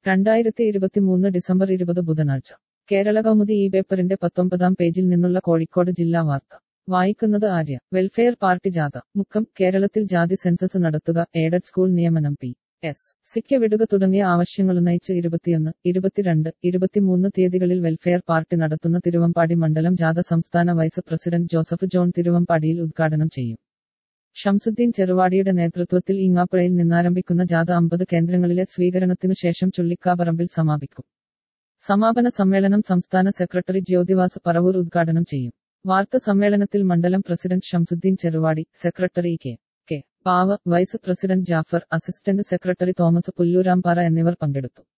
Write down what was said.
രണ്ടായിരത്തി ഇരുപത്തിമൂന്ന് ഡിസംബർ ഇരുപത് ബുധനാഴ്ച കേരള കൗമുദി ഈ പേപ്പറിന്റെ പത്തൊമ്പതാം പേജിൽ നിന്നുള്ള കോഴിക്കോട് ജില്ലാ വാർത്ത വായിക്കുന്നത് ആര്യ വെൽഫെയർ പാർട്ടി ജാഥ മുക്കം കേരളത്തിൽ ജാതി സെൻസസ് നടത്തുക എയ്ഡഡ് സ്കൂൾ നിയമനം പി എസ് സിക്ക് വിടുക തുടങ്ങിയ ആവശ്യങ്ങളുന്നയിച്ച് ഇരുപത്തിയൊന്ന് ഇരുപത്തിരണ്ട് ഇരുപത്തിമൂന്ന് തീയതികളിൽ വെൽഫെയർ പാർട്ടി നടത്തുന്ന തിരുവമ്പാടി മണ്ഡലം ജാഥ സംസ്ഥാന വൈസ് പ്രസിഡന്റ് ജോസഫ് ജോൺ തിരുവമ്പാടിയിൽ ഉദ്ഘാടനം ചെയ്യും ഷംസുദ്ദീൻ ചെറുവാടിയുടെ നേതൃത്വത്തിൽ ഇങ്ങാപ്പുഴയിൽ നിന്നാരംഭിക്കുന്ന ജാഥ അമ്പത് കേന്ദ്രങ്ങളിലെ സ്വീകരണത്തിനു ശേഷം ചുള്ളിക്കാപറമ്പിൽ സമാപിക്കും സമാപന സമ്മേളനം സംസ്ഥാന സെക്രട്ടറി ജ്യോതിവാസ് പറവൂർ ഉദ്ഘാടനം ചെയ്യും വാർത്താ സമ്മേളനത്തിൽ മണ്ഡലം president Shamsuddin Cheruvadi secretary K K Pava vice president Jafar assistant secretary Thomas Pullurampara എന്നിവർ പങ്കെടുത്തു